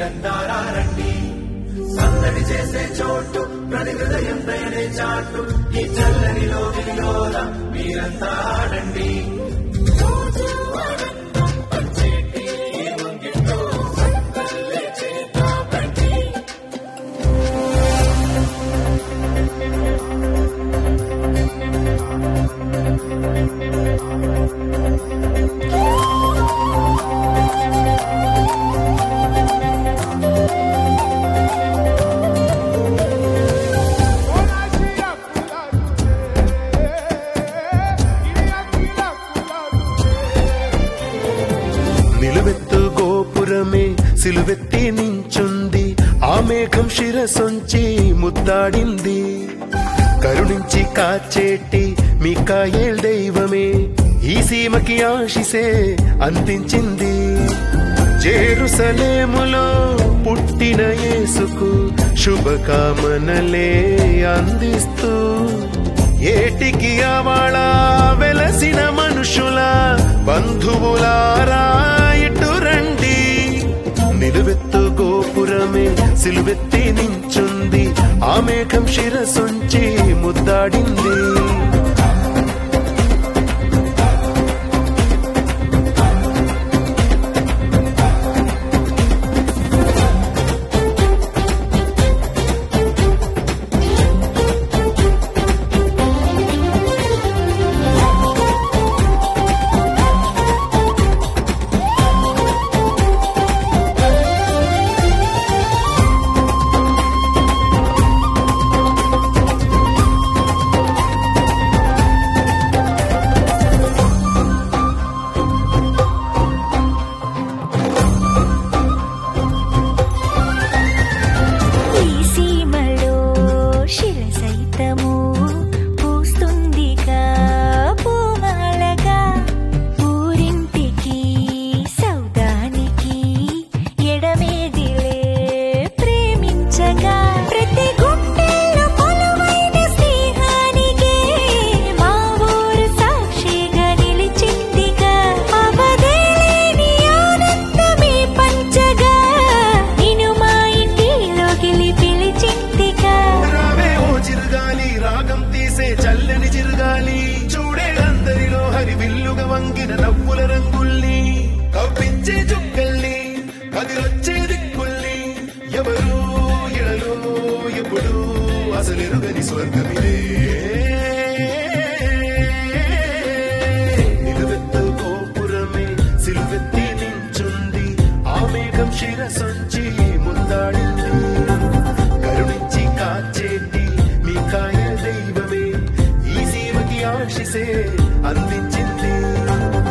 మీరంతా రండి సందడి చేసే చోటు ప్రతి హృదయం దయనే చాటు ఈ చల్లని లోగిలోన మీరంతా ఆడండి పంచేటి ఈ ముంగిట్లో సందల్లే చేద్దామండి. నిలువెత్తు గోపురమే సిలువెత్తి నించుంది ఆ మేఘం శిరసొంచి ముద్దాడింది కరుణించి కాచేటి మికాయేల్ దైవమే ఈ సీమకి ఆశిసే అందించింది జేరుసలేములో పుట్టిన యేసుకు శుభకామనలే అందిస్తూ ఏటికి అవాళ వెలసిన మనుషుల బంధువులారా ఇటు రండి నిలువెత్తు గోపురమే సిలువెత్తి నించుంది ఆ మేఘం శిరసొంచి ముద్దాడింది ఈ సీమలో శిరసైతము పూస్తుందిగా పూమాలగా ఊరింటికి సౌదానికి ఎడమేదిలే ప్రేమించగా ప్రతి గుండెల్లో కొలువైన స్నేహానికే మా ఊరు సాక్షిగా నిలిచిందిగా అవధేలేని ఆనందమే పంచగా నిన్ను మా ఇంటిలోకి పిలిచిందిగా రావే ఓ చిరుగాలి రాగం తీసే చల్లని చిరుగాలి చూడే అందరిలో హరి విల్లుగా వంగిన నవ్వుల రంగుల్ని కవ్వించే చుక్కల్ని కదిలొచ్చే దిక్కుల్ని ఎవరు ఎడలో ఎప్పుడు అసలెరుగని స్వర్గమిదే నిలువెత్తు గోపురమే సిలువెత్తి నించుంది ఆ మేఘం శిరసొంచి ముందాడింది కరుణించి కాచేటి మీ కాయ దైవమే ఈ సీమకి ఆశిసే అందించింది